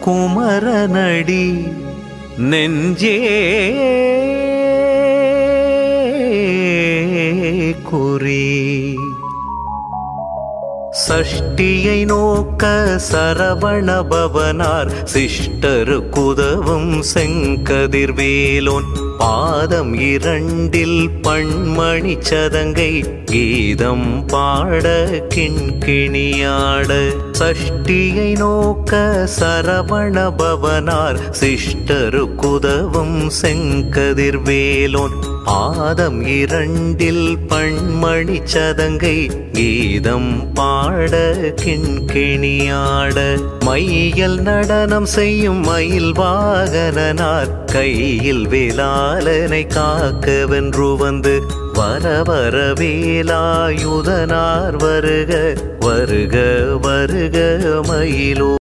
குமரனடி நெஞ்சே குறி சஷ்டியை நோக்க சரவண பவனார் சிஷ்டரு குதவும் செங்கதிர்வேலோன் பாதம் இரண்டில் பண்மணி சதங்கை கீதம் பாட கிண்கிணியாட சஷ்டியை நோக்க சரவண பவனார் சிஷ்டரு குதவும் செங்கதிர்வேலோன் பாதம் இரண்டில் பண்மணி சதங்கை கீதம் பாட கிண்கிணியாட மையல் நடனம் செய்யும் மயில் வாகனனார் கையில் வேளாளனை காக்க வென்று வந்து வர வர வேலாயுதனார் வருக வருக வருக மயிலோ